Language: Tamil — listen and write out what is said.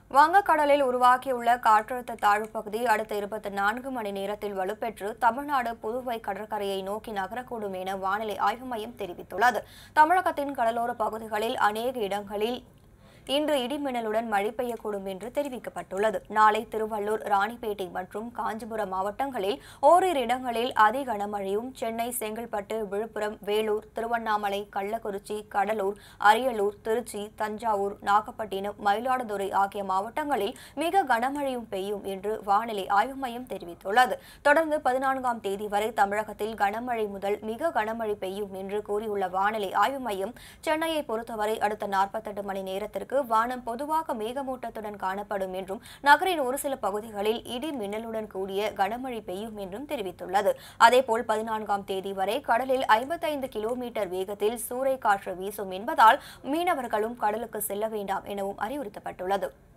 வங்கக்கடலில் உருவாகியுள்ள காற்றழுத்த தாழ்வு பகுதி அடுத்த இருபத்தி நான்கு மணி நேரத்தில் வலுப்பெற்று தமிழ்நாடு புதுவை கடற்கரையை நோக்கி நகரக்கூடும் என வானிலை ஆய்வு மையம் தெரிவித்துள்ளது தமிழகத்தின் கடலோர பகுதிகளில் அநேக இடங்களில் இன்று இடிமின்னலுடன் மழை பெய்யக்கூடும் என்று தெரிவிக்கப்பட்டுள்ளது நாளை திருவள்ளூர் ராணிப்பேட்டை மற்றும் காஞ்சிபுரம் மாவட்டங்களில் ஓரிரு இடங்களில் அதி கனமழையும் சென்னை செங்கல்பட்டு விழுப்புரம் வேலூர் திருவண்ணாமலை கள்ளக்குறிச்சி கடலூர் அரியலூர் திருச்சி தஞ்சாவூர் நாகப்பட்டினம் மயிலாடுதுறை ஆகிய மாவட்டங்களில் மிக கனமழையும் பெய்யும் என்று வானிலை ஆய்வு மையம் தெரிவித்துள்ளது தொடர்ந்து பதினான்காம் தேதி வரை தமிழகத்தில் கனமழை முதல் மிக கனமழை பெய்யும் என்று கூறியுள்ள வானிலை ஆய்வு மையம் சென்னையை பொறுத்தவரை அடுத்த நாற்பத்தெட்டு மணி நேரத்திற்கு வானம் பொதுவாக மேகமூட்டத்துடன் காணப்படும் என்றும் நகரின் ஒரு சில பகுதிகளில் இடி மின்னலுடன் கூடிய கனமழை பெய்யும் என்றும் தெரிவித்துள்ளது அதேபோல் பதினான்காம் தேதி வரை கடலில் ஐம்பத்தைந்து கிலோமீட்டர் வேகத்தில் சூறைக்காற்று வீசும் என்பதால் மீனவர்களும் கடலுக்கு செல்ல வேண்டாம் எனவும் அறிவுறுத்தப்பட்டுள்ளது